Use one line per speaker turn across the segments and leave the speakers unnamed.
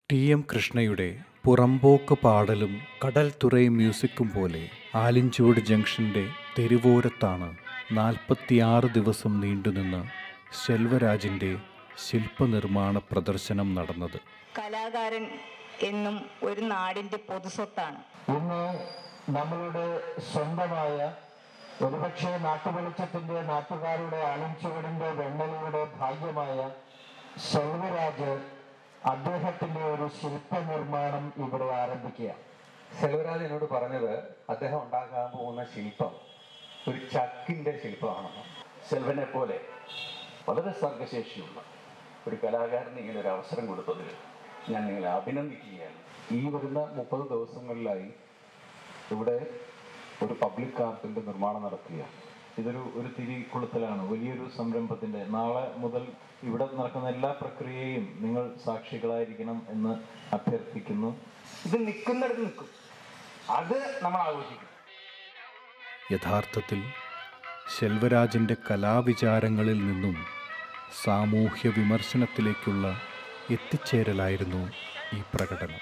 T M കൃഷ്ണയുടെ പുറമ്പോക്ക് പാടലും കടൽ തുറൈ മ്യൂസിക്കും പോലെ ആലിഞ്ചുവട് ജംഗ്ഷന്റെ തെരുവോരത്താണ് നാൽപ്പത്തിയാറ് ദിവസം നീണ്ടുനിന്ന് ശെൽവരാജിൻ്റെ ശില്പനിർമ്മാണ പ്രദർശനം നടന്നത്
കലാകാരൻ എന്നും ഒരു നാടിൻ്റെ പൊതുസ്വത്താണ്
ഇന്ന് നമ്മളുടെ സ്വന്തമായ ഒരുപക്ഷെ നാട്ടുവെളിച്ചത്തിന്റെ നാട്ടുകാരുടെ ആലിൻചുവടിന്റെ വെണ്ണലയുടെ ഭാഗ്യമായ സെൽവരാജ് അദ്ദേഹത്തിന്റെ ഒരു ശില്പനിർമ്മാണം ഇവിടെ ആരംഭിക്കുക
സെൽവരാജ് എന്നോട് പറഞ്ഞത് അദ്ദേഹം ഉണ്ടാക്കാൻ പോകുന്ന ശില്പം ഒരു ചക്കിന്റെ ശില്പമാണെന്ന്
സെൽവനെ പോലെ വളരെ സർഗശേഷിയുള്ള ഒരു കലാകാരന് ഇങ്ങനെ ഒരു അവസരം കൊടുത്തതിൽ ഞാൻ നിങ്ങളെ അഭിനന്ദിക്കുകയാണ്
ഈ വരുന്ന മുപ്പത് ദിവസങ്ങളിലായി ഇവിടെ ഒരു പബ്ലിക് ആർട്ടിന്റെ നിർമ്മാണം നടക്കുക
ഇതൊരു ഒരു തിരി കൊളുത്തലാണ് വലിയൊരു സംരംഭത്തിന്റെ നാളെ മുതൽ ഇവിടെ നടക്കുന്ന എല്ലാ പ്രക്രിയയും നിങ്ങൾ സാക്ഷികളായിരിക്കണം എന്ന് അഭ്യർത്ഥിക്കുന്നു
ഇത് നിൽക്കുന്നിടത്ത് നിൽക്കും അത് നമ്മൾ ആഘോഷിക്കും
യഥാർത്ഥത്തിൽ ശെൽവരാജിൻ്റെ കലാവിചാരങ്ങളിൽ നിന്നും സാമൂഹ്യ വിമർശനത്തിലേക്കുള്ള എത്തിച്ചേരലായിരുന്നു ഈ പ്രകടനം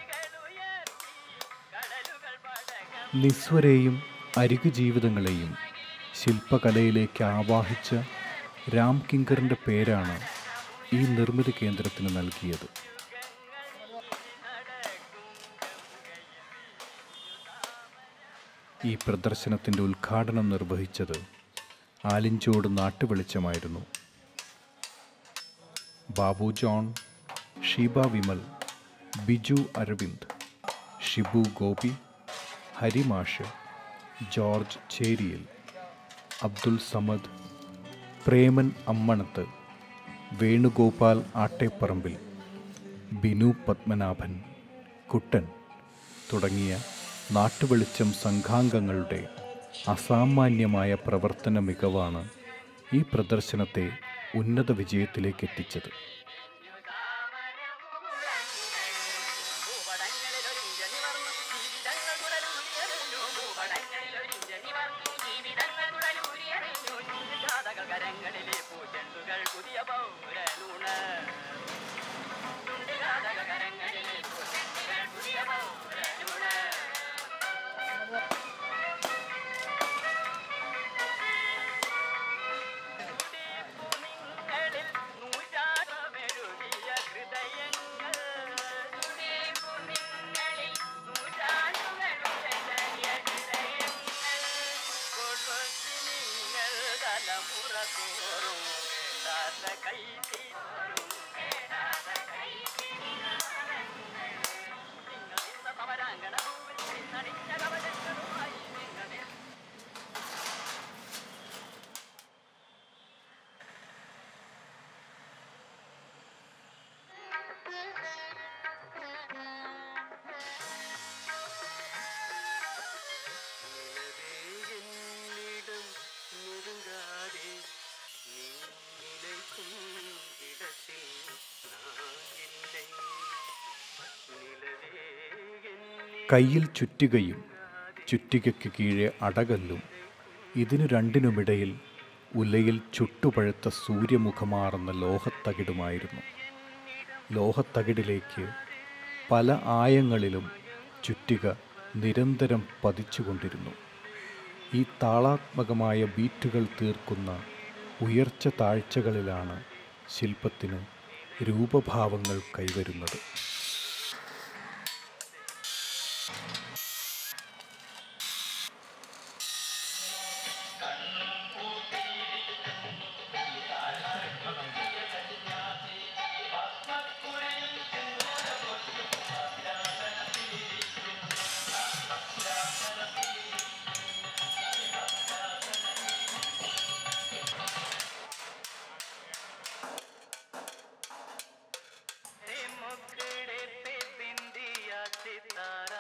നിസ്വരെയും അരികു ജീവിതങ്ങളെയും ശില്പകലയിലേക്ക് ആവാഹിച്ച രാം കിങ്കറിൻ്റെ പേരാണ് ഈ നിർമ്മിതി കേന്ദ്രത്തിന് നൽകിയത് ഈ പ്രദർശനത്തിൻ്റെ ഉദ്ഘാടനം നിർവഹിച്ചത് ആലിഞ്ചോട് നാട്ടുവെളിച്ചമായിരുന്നു ബാബു ജോൺ ഷീബ വിമൽ ബിജു അരവിന്ദ് ഷിബു ഗോപി ഹരിമാഷ് ജോർജ് ചേരിയിൽ അബ്ദുൽ സമദ് പ്രേമൻ അമ്മണത്ത് വേണുഗോപാൽ ആട്ടേപ്പറമ്പിൽ ബിനു പത്മനാഭൻ കുട്ടൻ തുടങ്ങിയ നാട്ടുവെളിച്ചം സംഘാംഗങ്ങളുടെ അസാമാന്യമായ പ്രവർത്തന മികവാണ് ഈ പ്രദർശനത്തെ ഉന്നത വിജയത്തിലേക്ക് എത്തിച്ചത്
കരങ്ങളിലെ പൂച്ചെണ്ടുകൾ പുതിയ പൗരനൂണ് കരങ്ങളിലെ പൂച്ചെണ്ടുകൾ പുതിയ പൗരനൂണ് നിങ്ങളിൽ നൂറ്റാമെഴുതിയ ഹൃദയങ്ങൾ നിങ്ങളിൽ നൂറ്റാണ്ടുകളുടെയ ഹൃദയങ്ങൾ കൊള്ളൊത്തി നിങ്ങൾ തലമുറ തോറും കേടാത്ത കൈത്തിരും കേടാത്ത കൈത്തിരും നിങ്ങൾ ഇന്ന സമരാങ്കണ നടിച്ച കവചങ്ങളുമായി നിങ്ങളിൽ എന്നിടം നെരുങ്ങാതെ നീ നിലയ്ക്കും ഇടത്തിൽ നാനില്ലേ നിലവേ എന്നിൽ
കയ്യിൽ ചുറ്റികയും ചുറ്റികയ്ക്ക് കീഴെ അടകല്ലും ഇതിനു രണ്ടിനുമിടയിൽ ഉലയിൽ ചുട്ടുപഴുത്ത സൂര്യമുഖമാർന്ന ലോഹത്തകിടുമായിരുന്നു ലോഹത്തകിടിലേക്ക് പല ആയങ്ങളിലും ചുറ്റിക നിരന്തരം പതിച്ചുകൊണ്ടിരുന്നു ഈ താളാത്മകമായ ബീറ്റുകൾ തീർക്കുന്ന ഉയർച്ച താഴ്ചകളിലാണ് ശില്പത്തിന് രൂപഭാവങ്ങൾ കൈവരുന്നത്
रे मुखड़े पे बिंदिया सितारा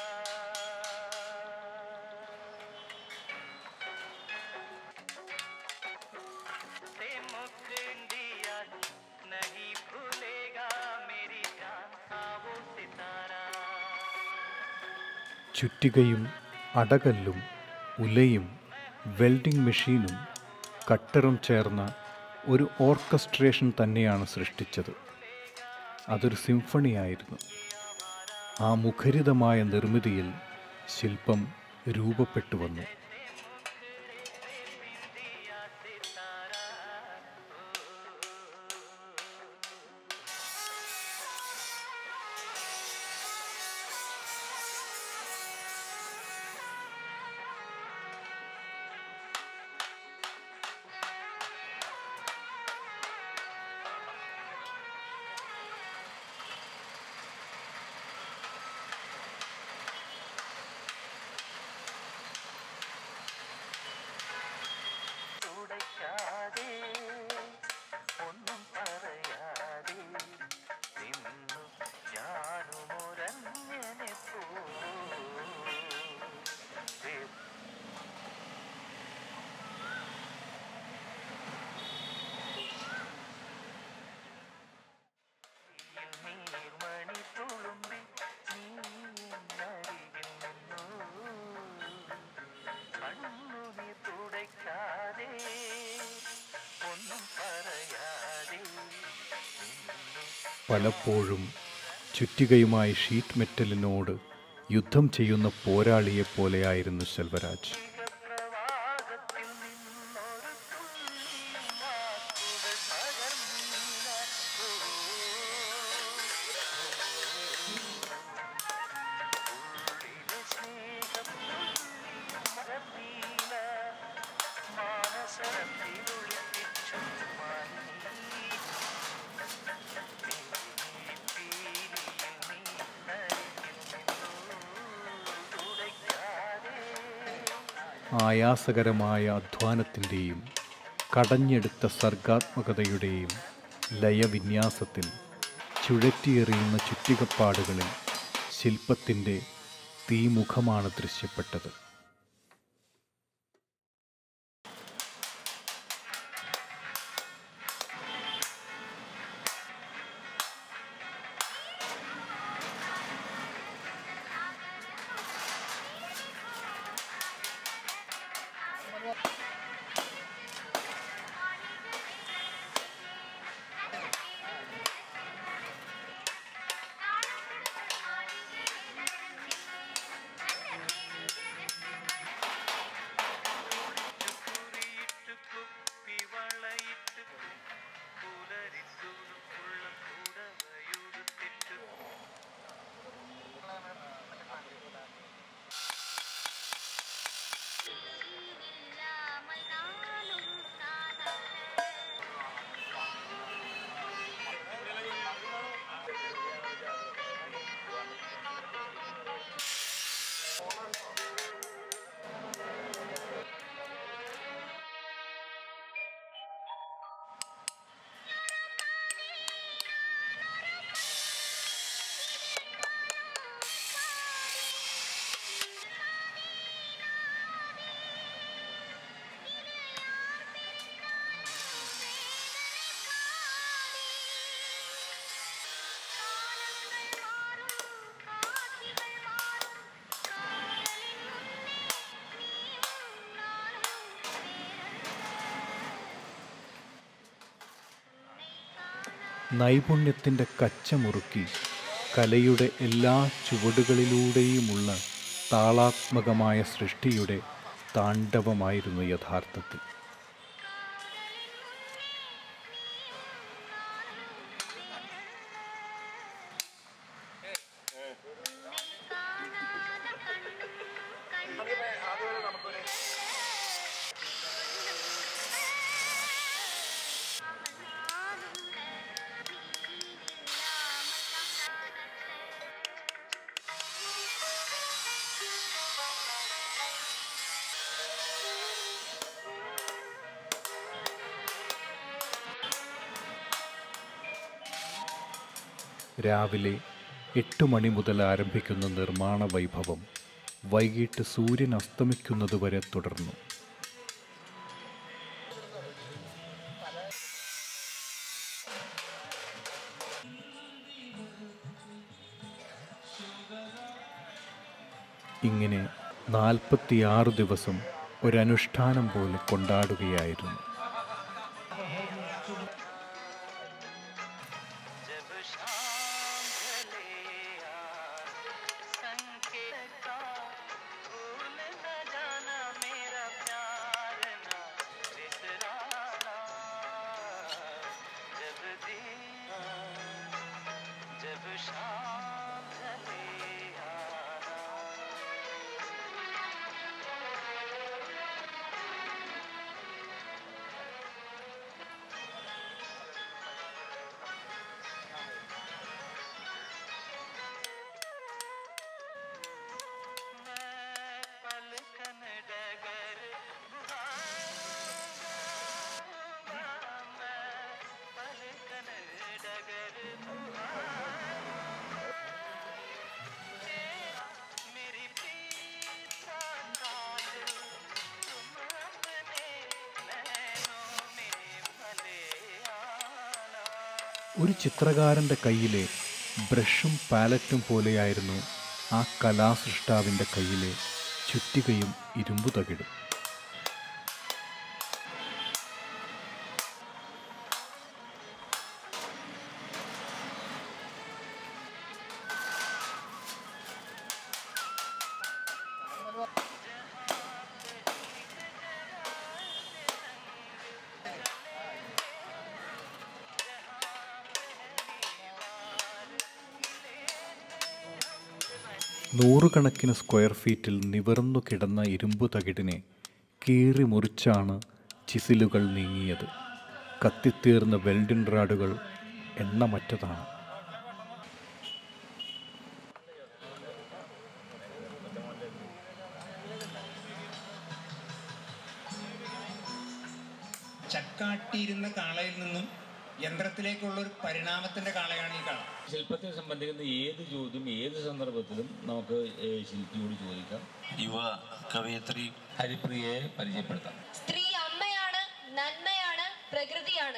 रे मुखड़िया नहीं भूलेगा मेरी जान सा वो सितारा
ചുറ്റികയും അടകല്ലും ഉലയും വെൽഡിംഗ് മെഷീനും കട്ടറും ചേർന്ന ഒരു ഓർക്കസ്ട്രേഷൻ തന്നെയാണ് സൃഷ്ടിച്ചത് അതൊരു സിംഫണിയായിരുന്നു ആ മുഖരിതമായ നിർമ്മിതിയിൽ ശില്പം രൂപപ്പെട്ടു വന്നു
തുടയ്ക്കാതെ ഒന്നും പറയാതെ നിന്നു ഞാനുമൊരഞ്ഞനെ പോ നീർമണി തുളുമ്പി നീ എന്നരികിൽ നിന്നു കണ്ണുനീർ തുടയ്ക്കാതെ ഒന്നും പറയാതെ
പലപ്പോഴും ചുറ്റികയുമായി ഷീറ്റ് മെറ്റലിനോട് യുദ്ധം ചെയ്യുന്ന പോരാളിയെ പോലെയായിരുന്നു സെൽവരാജ്
പ്രവാഹത്തിൽ നിന്നൊരു തുള്ളി വാക്കുകൾ പകർന്നില്ല ഉള്ളിലെ സ്നേഹം മറന്നീല മാനസത്തിലൊളിപ്പിച്ചു മാനി പീലിയിൽ നീ നരികിൽ നിന്നു തുടയ്ക്കാതെ
ആയാസകരമായ അധ്വാനത്തിൻ്റെയും കടഞ്ഞെടുത്ത സർഗാത്മകതയുടെയും ലയവിന്യാസത്തിൽ ചുഴറ്റിയെറിയുന്ന ചുറ്റികപ്പാടുകളിൽ ശില്പത്തിൻ്റെ തീമുഖമാണ് ദൃശ്യപ്പെട്ടത്
കുറിയിട്ട് കുപ്പി വളയിട്ട് പുലരിത്തുടുപ്പുള്ള കുടവയുടുത്തിട്ട്
നൈപുണ്യത്തിൻ്റെ കച്ചമുറുക്കി കലയുടെ എല്ലാ ചുവടുകളിലൂടെയുമുള്ള താളാത്മകമായ സൃഷ്ടിയുടെ താണ്ഡവമായിരുന്നു യഥാർത്ഥത്തിൽ രാവിലെ എട്ട് മണി മുതൽ ആരംഭിക്കുന്ന നിർമ്മാണ വൈഭവം വൈകിട്ട് സൂര്യൻ അസ്തമിക്കുന്നതുവരെ തുടർന്നു ഇങ്ങനെ നാൽപ്പത്തിയാറ് ദിവസം ഒരനുഷ്ഠാനം പോലെ കൊണ്ടാടുകയായിരുന്നു
जब शाम ढले आसमां शाम ढले आना मैं पलकन डगर बुहारूंगा मैं पलकन डगर बुहारूंगा मेरी प्रीत का काजल तुम अपने नैनों में भले आना
ഒരു ചിത്രകാരൻ്റെ കയ്യിലെ ബ്രഷും പാലറ്റും പോലെയായിരുന്നു ആ കലാസൃഷ്ടാവിൻ്റെ കയ്യിലെ ചുറ്റികയും ഇരുമ്പു തകിടും നൂറുകണക്കിന് സ്ക്വയർ ഫീറ്റിൽ നിവർന്നു കിടന്ന ഇരുമ്പു തകിടിനെ കീറി മുറിച്ചാണ് ചിസിലുകൾ നീങ്ങിയത് കത്തിത്തീർന്ന വെൽഡിൻ റാഡുകൾ എണ്ണമറ്റതാണ്
ചക്കാട്ടിയിരുന്ന കാളയിൽ നിന്നും യന്ത്രത്തിലേക്കുള്ള ഒരു പരിണാമത്തിന്റെ കാളയാണ് ഈ കാള
ശില്പത്തെ സംബന്ധിക്കുന്ന ഏത് ചോദ്യം ഏത് സന്ദർഭത്തിലും നമുക്ക് ഏഹ്, ശില്പിയോട് ചോദിക്കാം
യുവ കവയത്രി
ഹരിപ്രിയയെ പരിചയപ്പെടുത്താം
സ്ത്രീ അമ്മയാണ് നന്മയാണ് പ്രകൃതിയാണ്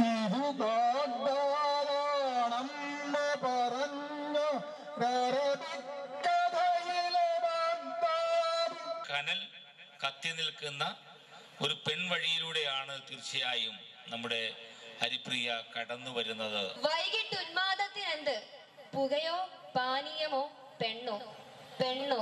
കനൽ കത്തി നിൽക്കുന്ന ഒരു പെൺവഴിയിലൂടെയാണ് തീർച്ചയായും നമ്മുടെ ഹരിപ്രിയ കടന്നു വരുന്നത്
വൈകിട്ട് ഉന്മാദത്തിനെന്ത് പുകയോ പാനീയമോ പെണ്ണോ പെണ്ണോ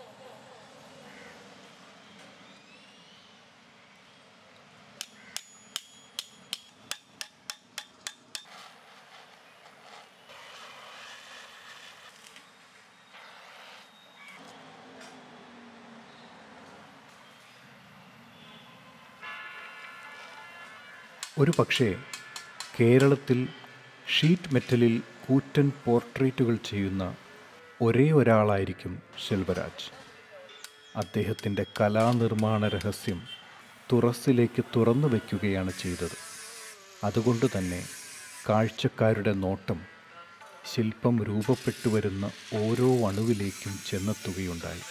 ഒരു പക്ഷേ കേരളത്തിൽ ഷീറ്റ് മെറ്റലിൽ കൂറ്റൻ പോർട്രേറ്റുകൾ ചെയ്യുന്ന ഒരേ ഒരാളായിരിക്കും ശെൽവരാജ് അദ്ദേഹത്തിൻ്റെ കലാനിർമ്മാണ രഹസ്യം തുറസ്സിലേക്ക് തുറന്നു വയ്ക്കുകയാണ് ചെയ്തത് അതുകൊണ്ട് തന്നെ കാഴ്ചക്കാരുടെ നോട്ടം ശില്പം രൂപപ്പെട്ടു വരുന്ന ഓരോ അണുവിലേക്കും ചെന്നെത്തുകയുണ്ടായി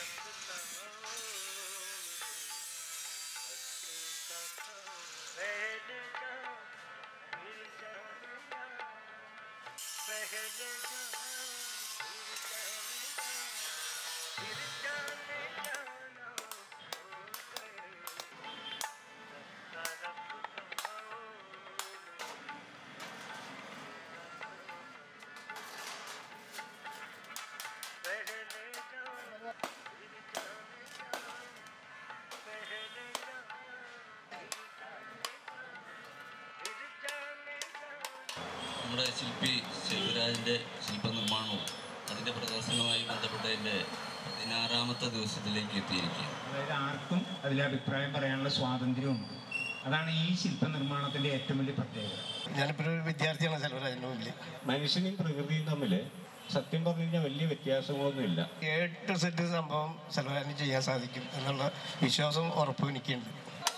നമ്മുടെ ശില്പി ശിവരാജിൻ്റെ ശില്പനിർമ്മാണവും അതിൻ്റെ പ്രദർശനവുമായി ബന്ധപ്പെട്ടതിൻ്റെ പതിനാറാമത്തെ ദിവസത്തിലേക്ക് എത്തിയിരിക്കുകയാണ്
അതായത് ആർക്കും അതിലെ അഭിപ്രായം പറയാനുള്ള സ്വാതന്ത്ര്യമുണ്ട് അതാണ് ഈ ശില്പ നിർമ്മാണത്തിന്റെ ഏറ്റവും വലിയ പ്രത്യേകത
ഞാനിപ്പോൾ ഒരു വിദ്യാർത്ഥിയാണ് സെൽവരാജിൻ്റെ മുമ്പിൽ
മനുഷ്യനും പ്രകൃതിയും തമ്മിൽ സത്യം പറഞ്ഞു കഴിഞ്ഞാൽ വലിയ വ്യത്യാസങ്ങളൊന്നുമില്ല
എ ടു സെറ്റ് സംഭവം സെൽവരാജിന് ചെയ്യാൻ സാധിക്കും എന്നുള്ള വിശ്വാസം ഉറപ്പും എനിക്കുണ്ട്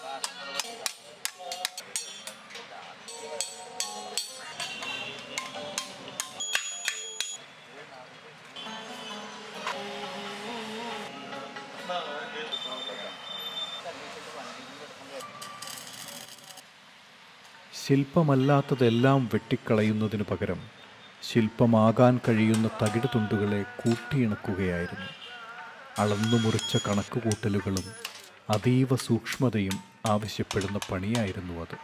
ശില്പമല്ലാത്തതെല്ലാം വെട്ടിക്കളയുന്നതിനു പകരം ശില്പമാകാൻ കഴിയുന്ന തകിട് തുണ്ടുകളെ കൂട്ടിയിണക്കുകയായിരുന്നു അളന്നു മുറിച്ച കണക്കുകൂട്ടലുകളും അതീവ സൂക്ഷ്മതയും ആവശ്യപ്പെടുന്ന പണിയായിരുന്നു അത്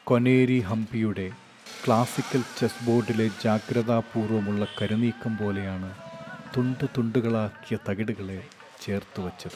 കൊനേരി ഹംപിയുടെ ക്ലാസിക്കൽ ചെസ് ബോർഡിലെ ജാഗ്രതാപൂർവമുള്ള കരുനീക്കം പോലെയാണ് തുണ്ട് തുണ്ടുകളാക്കിയ തകിടുകളെ ചേർത്ത് വച്ചത്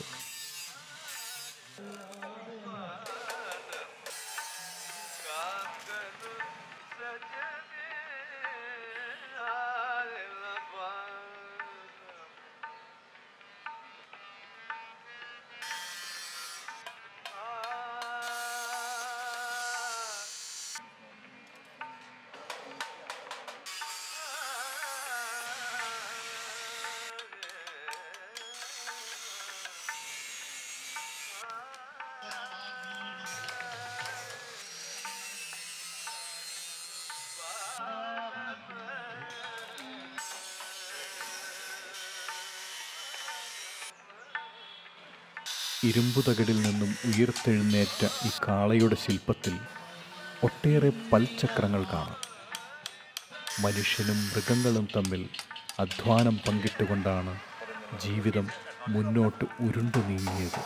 ഇരുമ്പു തകിടിൽ നിന്നും ഉയർത്തെഴുന്നേറ്റ ഈ കാളയുടെ ശില്പത്തിൽ ഒട്ടേറെ പൽചക്രങ്ങൾ കാണാം മനുഷ്യനും മൃഗങ്ങളും തമ്മിൽ അധ്വാനം പങ്കിട്ടുകൊണ്ടാണ് ജീവിതം മുന്നോട്ട് ഉരുണ്ടു നീങ്ങിയത്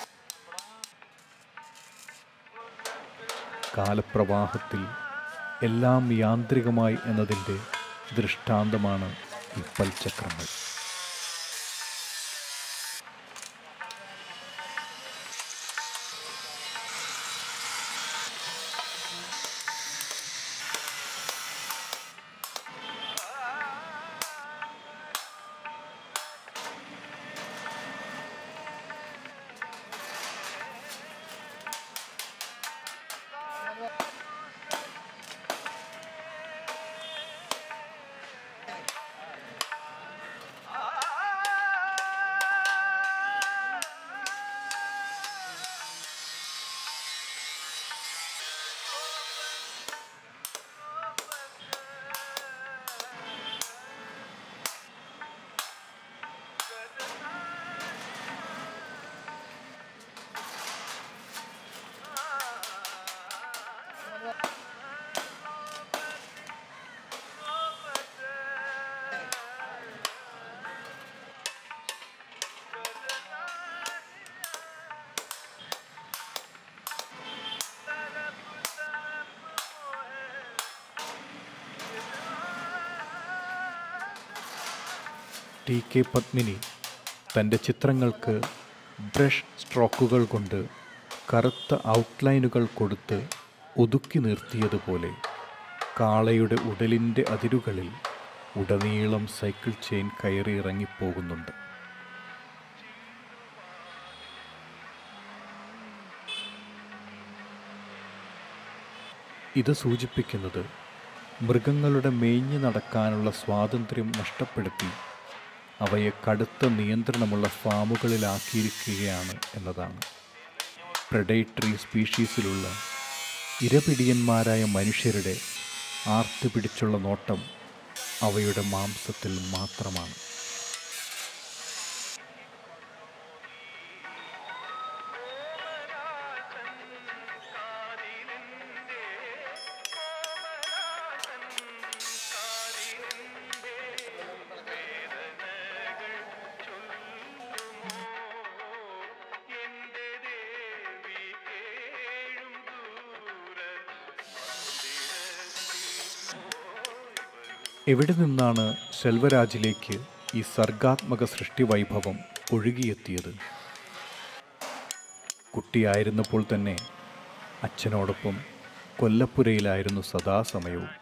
കാലപ്രവാഹത്തിൽ എല്ലാം യാന്ത്രികമായി എന്നതിൻ്റെ ദൃഷ്ടാന്തമാണ് ഈ പൽചക്രങ്ങൾ ടി കെ പത്മിനി തൻ്റെ ചിത്രങ്ങൾക്ക് ബ്രഷ് സ്ട്രോക്കുകൾ കൊണ്ട് കറുത്ത ഔട്ട്ലൈനുകൾ കൊടുത്ത് ഒതുക്കി നിർത്തിയതുപോലെ കാളയുടെ ഉടലിൻ്റെ അതിരുകളിൽ ഉടനീളം സൈക്കിൾ ചെയിൻ കയറി ഇറങ്ങിപ്പോകുന്നുണ്ട് ഇത് സൂചിപ്പിക്കുന്നത് മൃഗങ്ങളുടെ മേഞ്ഞു നടക്കാനുള്ള സ്വാതന്ത്ര്യം നഷ്ടപ്പെടുത്തി അവയെ കടുത്ത നിയന്ത്രണമുള്ള ഫാമുകളിലാക്കിയിരിക്കുകയാണ് എന്നതാണ് പ്രഡേറ്ററി സ്പീഷീസിലുള്ള ഇരപിടിയന്മാരായ മനുഷ്യരുടെ ആർത്തി പിടിച്ചുള്ള നോട്ടം അവയുടെ മാംസത്തിൽ മാത്രമാണ് എവിടെ നിന്നാണ് സെൽവരാജിലേക്ക് ഈ സർഗാത്മക സൃഷ്ടി വൈഭവം ഒഴുകിയെത്തിയത് കുട്ടിയായിരുന്നപ്പോൾ തന്നെ അച്ഛനോടൊപ്പം കൊല്ലപ്പുരയിലായിരുന്നു സദാസമയവും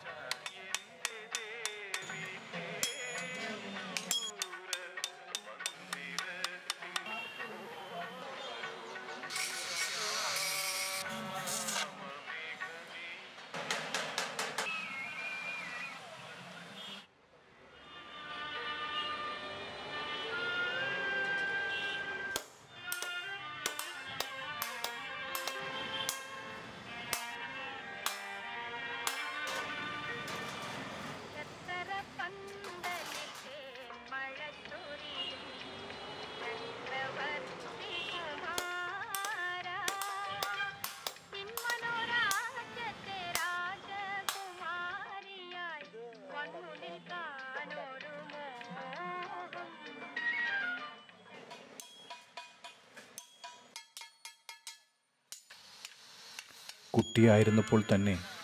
കുട്ടിയായിരുന്നപ്പോൾ തന്നെ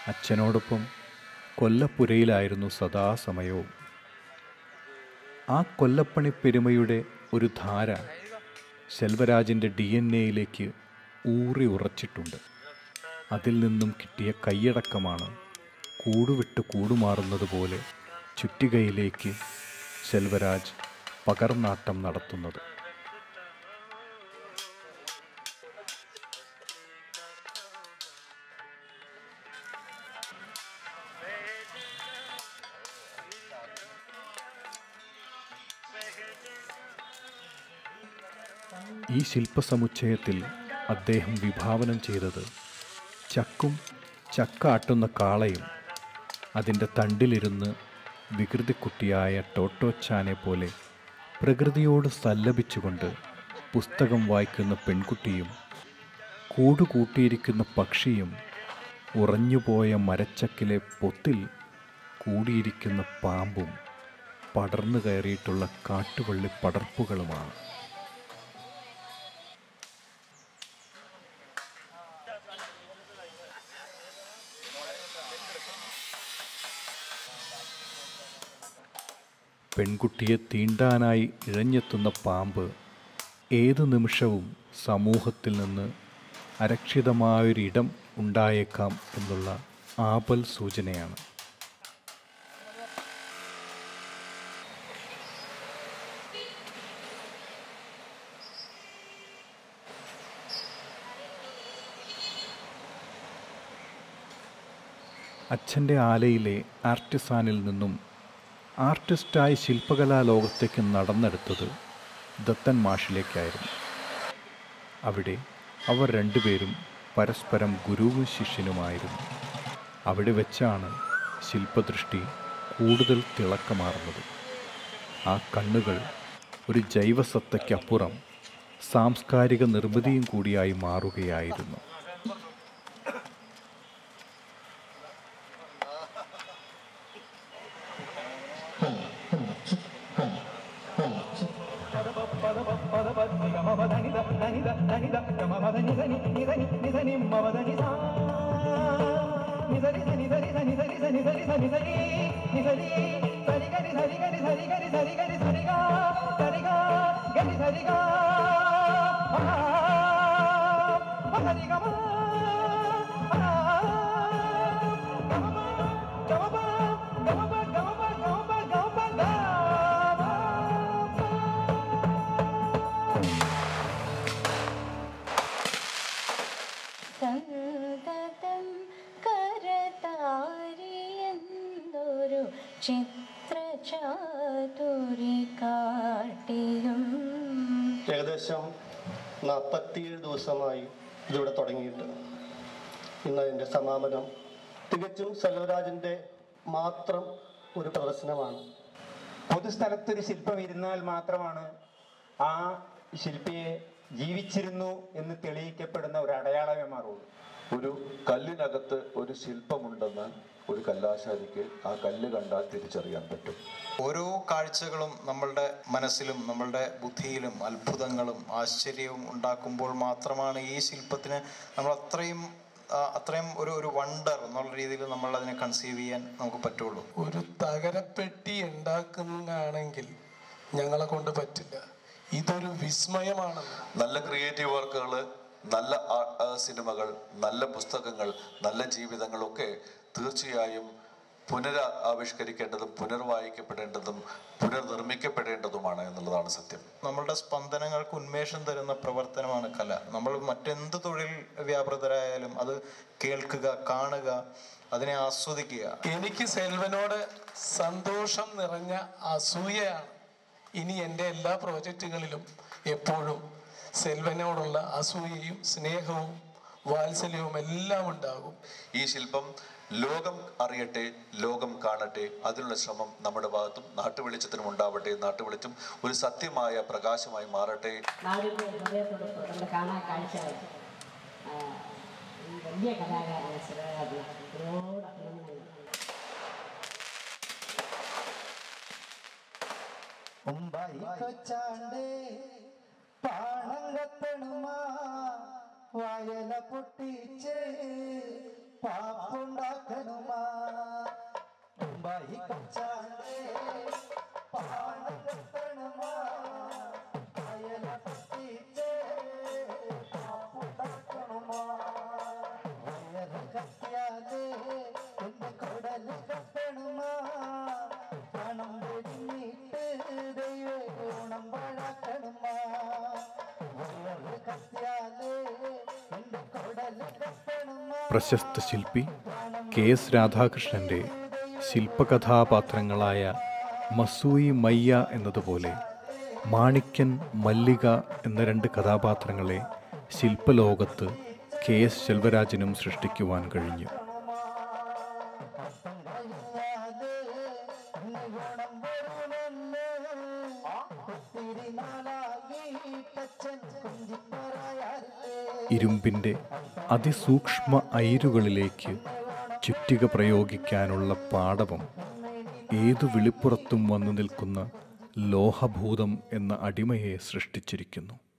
അച്ഛനോടൊപ്പം കൊല്ലപ്പുരയിലായിരുന്നു സദാസമയവും ആ കൊല്ലപ്പണി പെരുമയുടെ ഒരു ധാര ശെൽവരാജിൻ്റെ ഡി എൻ എയിലേക്ക് ഊറി ഉറച്ചിട്ടുണ്ട് അതിൽ നിന്നും കിട്ടിയ കൈയടക്കമാണ് കൂടുവിട്ട് കൂടുമാറുന്നത് പോലെ ചുറ്റികയിലേക്ക് ശെൽവരാജ് പകർനാട്ടം നടത്തുന്നത് ഈ ശില്പസമുച്ചയത്തിൽ അദ്ദേഹം വിഭാവനം ചെയ്തത് ചക്കും ചക്കാട്ടുന്ന കാളയും അതിൻ്റെ തണ്ടിലിരുന്ന് വികൃതിക്കുട്ടിയായ ടോട്ടോച്ചാനെ പോലെ പ്രകൃതിയോട് സല്ലപിച്ചുകൊണ്ട് പുസ്തകം വായിക്കുന്ന പെൺകുട്ടിയും കൂടുകൂട്ടിയിരിക്കുന്ന പക്ഷിയും ഉറഞ്ഞുപോയ മരച്ചക്കിലെ പൊത്തിൽ കൂടിയിരിക്കുന്ന പാമ്പും പടർന്നു കയറിയിട്ടുള്ള കാട്ടുവള്ളി പടർപ്പുകളുമാണ് പെൺകുട്ടിയെ തീണ്ടാനായി ഇഴഞ്ഞെത്തുന്ന പാമ്പ് ഏതു നിമിഷവും സമൂഹത്തിൽ നിന്ന് അരക്ഷിതമായൊരിടം ഉണ്ടായേക്കാം എന്നുള്ള ആപൽ സൂചനയാണ് അച്ഛൻ്റെ ആലയിലെ ആർട്ടിസാനിൽ നിന്നും ആർട്ടിസ്റ്റായി ശില്പകലാ ലോകത്തേക്ക് നടന്നെടുത്തത് ദത്തൻ മാഷിലേക്കായിരുന്നു അവിടെ അവർ രണ്ടുപേരും പരസ്പരം ഗുരുവും ശിഷ്യനുമായിരുന്നു അവിടെ വെച്ചാണ് ശില്പദൃഷ്ടി കൂടുതൽ തിളക്കമാർന്നത് ആ കണ്ണുകൾ ഒരു ജൈവസത്തയ്ക്കപ്പുറം സാംസ്കാരിക നിർമ്മിതിയും കൂടിയായി മാറുകയായിരുന്നു
സന്തതം കരതാരിയെന്നൊരു ചിത്രചാതുരി കാട്ടിയും
ഏകദേശം നാൽപ്പത്തിയേഴ് ദിവസമായി ഇതിവിടെ തുടങ്ങിയിട്ട് ഇന്ന് അതിൻ്റെ സമാപനം തികച്ചും സെൽവരാജിൻ്റെ മാത്രം ഒരു പ്രദർശനമാണ്
പൊതുസ്ഥലത്തൊരു ശില്പം ഇരുന്നാൽ മാത്രമാണ് ആ ശില്പിയെ ജീവിച്ചിരുന്നു എന്ന് തെളിയിക്കപ്പെടുന്ന ഒരു അടയാളമേ മാറുള്ളൂ
ഒരു കല്ലിനകത്ത് ഒരു ശില്പമുണ്ടെന്ന് ഒരു കല്ലാശാരിക്ക് ആ കല്ല് കണ്ടാൽ തിരിച്ചറിയാൻ പറ്റും
ഓരോ കാഴ്ചകളും നമ്മളുടെ മനസ്സിലും നമ്മളുടെ ബുദ്ധിയിലും അത്ഭുതങ്ങളും ആശ്ചര്യവും ഉണ്ടാക്കുമ്പോൾ മാത്രമാണ് ഈ ശില്പത്തിന് നമ്മൾ അത്രയും ആ, അത്രയും ഒരു ഒരു വണ്ടർ എന്നുള്ള രീതിയിൽ നമ്മൾ അതിനെ കൺസീവ് ചെയ്യാൻ നമുക്ക് പറ്റുള്ളൂ
ഒരു തകരപ്പെട്ടി ഉണ്ടാക്കുന്നതാണെങ്കിൽ ഞങ്ങളെ കൊണ്ട് പറ്റില്ല ഇതൊരു വിസ്മയമാണ്
നല്ല ക്രിയേറ്റീവ് വർക്കുകൾ നല്ല ആ- ആ സിനിമകൾ നല്ല പുസ്തകങ്ങൾ നല്ല ജീവിതങ്ങളൊക്കെ തീർച്ചയായും പുനര ആവിഷ്കരിക്കേണ്ടതും പുനർവായിക്കപ്പെടേണ്ടതും പുനർനിർമ്മിക്കപ്പെടേണ്ടതുമാണ് എന്നുള്ളതാണ് സത്യം
നമ്മളുടെ സ്പന്ദനങ്ങൾക്ക് ഉന്മേഷം തരുന്ന പ്രവർത്തനമാണ് കല നമ്മൾ മറ്റെന്ത് തൊഴിൽ വ്യാപൃതരായാലും അത് കേൾക്കുക കാണുക അതിനെ ആസ്വദിക്കുക
എനിക്ക് സെൽവനോട് സന്തോഷം നിറഞ്ഞ അസൂയയാണ് ഇനി എൻ്റെ എല്ലാ പ്രോജക്റ്റുകളിലും എപ്പോഴും സെൽവനോടുള്ള അസൂയയും സ്നേഹവും വാത്സല്യവും എല്ലാം ഉണ്ടാകും
ഈ ശില്പം ലോകം അറിയട്ടെ ലോകം കാണട്ടെ അതിനുള്ള ശ്രമം നമ്മുടെ ഭാഗത്തും നാട്ടുവെളിച്ചത്തിനും ഉണ്ടാവട്ടെ നാട്ടുവെളിച്ചം ഒരു സത്യമായ പ്രകാശമായി മാറട്ടെ
നാടിൻ്റെ ഹൃദയത്തോട് നമ്മുടെ കാണാൻ കാഴ്ച ഈ വലിയ കലാകാരനെ ശിവരാജ് ഒരുപാട് അഭിനന്ദനങ്ങൾ
കൊച്ചാണ്ടേ പാണങ്കത്തണുമാ വയല പൊട്ടിച്ച് പാപ്പുണ്ടാക്ക
പ്രശസ്ത ശില്പി കെ എസ് രാധാകൃഷ്ണൻ്റെ ശില്പകഥാപാത്രങ്ങളായ മസൂയി മയ്യ എന്നതുപോലെ മാണിക്യൻ മല്ലിക എന്ന രണ്ട് കഥാപാത്രങ്ങളെ ശില്പലോകത്ത് കെ എസ് ശെൽവരാജനും സൃഷ്ടിക്കുവാൻ കഴിഞ്ഞു ഇരുമ്പിൻ്റെ അതിസൂക്ഷ്മ അയിരുകളിലേക്ക് ചുറ്റിക പ്രയോഗിക്കാനുള്ള പാടവം ഏതു വിളിപ്പുറത്തും വന്നു നിൽക്കുന്ന ലോഹഭൂതം എന്ന അടിമയെ സൃഷ്ടിച്ചിരിക്കുന്നു